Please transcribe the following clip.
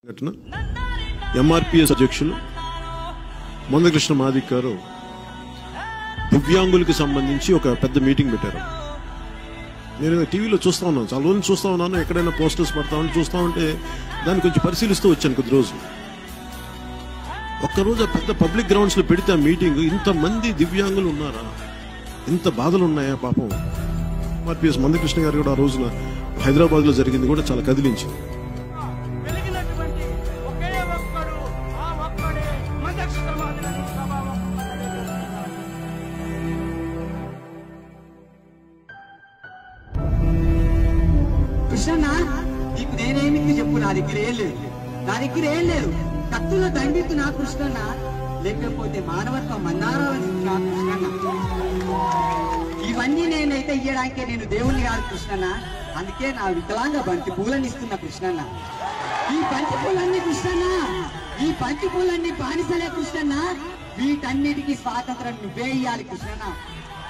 ఘటన ఎంఆర్పిఎస్ అధ్యక్షులు మందకృష్ణ మాదిక్ గారు దివ్యాంగులకు సంబంధించి ఒక పెద్ద మీటింగ్ పెట్టారు నేను టీవీలో చూస్తా ఉన్నాను చాలా రోజులు చూస్తా ఉన్నాను ఎక్కడైనా పోస్టర్స్ పడతా ఉంటే చూస్తా ఉంటే దాన్ని కొంచెం పరిశీలిస్తూ వచ్చాను కొద్ది రోజులు ఒక్కరోజు ఆ పెద్ద పబ్లిక్ గ్రౌండ్స్ లో పెడితే ఆ మీటింగ్ ఇంతమంది దివ్యాంగులు ఉన్నారా ఇంత బాధలు ఉన్నాయా పాపం ఎంఆర్పిఎస్ మందకృష్ణ గారు కూడా ఆ రోజున హైదరాబాద్ లో జరిగింది కూడా చాలా కదిలించింది వెలిగినటువంటి ఒకే ఒక్కడు ఆ ఒక్కడే మందక్షమాదిని ప్రభావం కృష్ణన్న నీకు నేనేమిటి చెప్పు నా దగ్గర ఏం లేదు నా దగ్గర ఏం లేదు కత్తుల దండితు నా కృష్ణన్న లేకపోతే మానవత్వం మందారాలని నా కృష్ణన్న ఇవన్నీ నేనైతే ఇయ్యడానికే నేను దేవుణ్ణి కాదు కృష్ణన్న అందుకే నా వికలాంగ బంతి పూలని ఇస్తున్న కృష్ణన్న ఈ బంతి పూలన్నీ కృష్ణన్న ఈ బంతి పూలన్నీ బానిసలే కృష్ణన్న వీటన్నిటికీ స్వాతంత్రం నువ్వే ఇయ్యాలి కృష్ణన్న